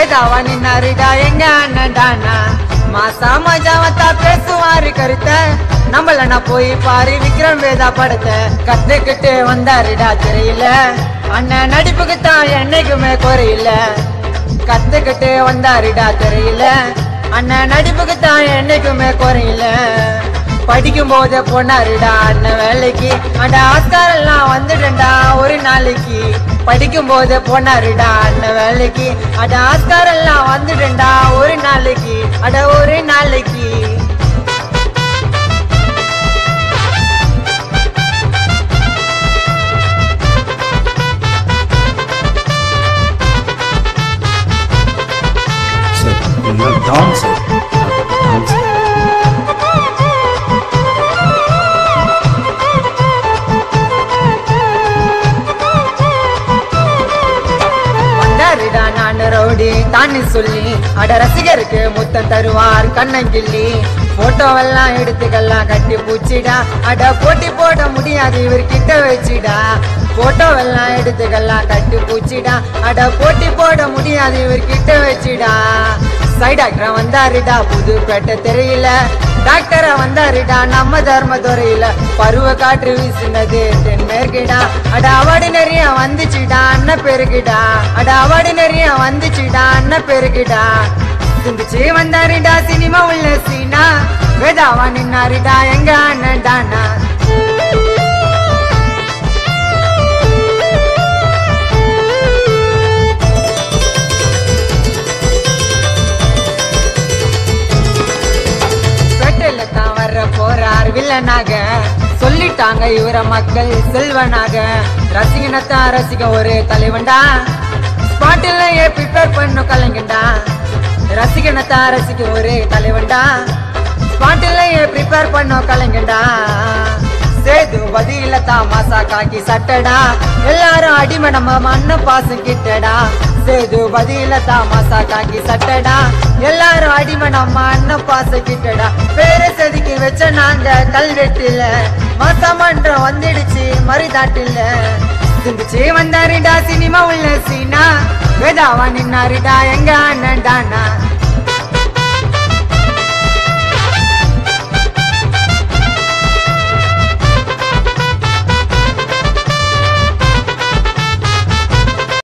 வேதாவா நின்னாருடா எங்க அண்ணன்டானா மாசா மஜாவத்தா பேசுவாரு கருத்த நம்மள நான் போய் பாரு விக்ரம் வேதா படத்தை கத்துக்கிட்டு வந்தாருடா திரையில அண்ணன் நடிப்புக்கு தான் என்னைக்குமே குறையில கத்துக்கிட்டு வந்தாருடா திரையில அண்ணன் நடிப்புக்கு தான் என்னைக்குமே குறையில படிக்கும் போதே போனாருடா அண்ணன் வேலைக்கு அட ஆஸ்கார் எல்லாம் வந்துடுண்டா ஒரு நாளைக்கு படிக்கும் போதே போனாருடா அண்ணன் வேலைக்கு அட ஆஸ்கார் எல்லாம் வந்துடுண்டா ஒரு நாளைக்கு அட ஒரு நாளைக்கு சார் நீங்கள் டான் சார் டான் சார் வந்தாருடா நான் ரவுடி தானி சொல்லி அட ரசிகருக்கு முத்தம் தருவார் கண்ணங்கிள்ளி போட்டோவெல்லாம் எடுத்துக்கலாம் கட்டி பூச்சிடா அட போட்டி போட முடியாது இவர் கிட்ட வச்சுடா போட்டோவெல்லாம் எடுத்துக்கலாம் கட்டி பூச்சிடா அட போட்டி போட முடியாது இவர் கிட்ட வச்சுடா சைட் டாக்டரா வந்தாருடா புதுப்பேட்டை தெரியல டாக்டரா வந்தாருடா நம்ம தர்மதுறையில பருவ காற்று வீசினது தென்மேற்குடா அட அவார்டு நிறைய வந்துச்சுடா அண்ணன் பெருகுடா அட அவார்டு நிறைய வந்துச்சுடா அண்ணன் பெருகுடா சிந்திச்சு வந்தாருடா சினிமா உள்ள சீனா வேதாவா நின்னாருடா எங்க அண்ணன் டானா பெட்டில தான் வர போறார் வில்லனாக சொல்லிட்டாங்க இவர மக்கள் செல்வனாக ரசிகனத்தான் ரசிக ஒரு தலைவன்டா ஸ்பாட்டில் ப்ரிப்பேர் பண்ணும் கலைஞன்டா ரசிகனத்தான் ரசிக்க ஒரு தலைவன்டா ஸ்பாட்டில் ப்ரிப்பேர் பண்ணும் கலைஞன்டா சேது பதில தாமாசா காக்கி சட்டடா எல்லாரும் அடிமை நம்ம மண்ணு பாசம் கிட்டடா சேது பதில தாமாசா காக்கி சட்டடா எல்லாரும் அடிமை நம்ம அண்ணன் பாசம் கிட்டடா பேரை செதுக்கி வச்ச நாங்க கல்வெட்டில மாசமன்றம் வந்துடுச்சு மறுதாட்டில சிந்திச்சு வந்தாருடா சினிமா உள்ள சீனா வேதாவா நின்னாருடா எங்க அண்ணன் டானா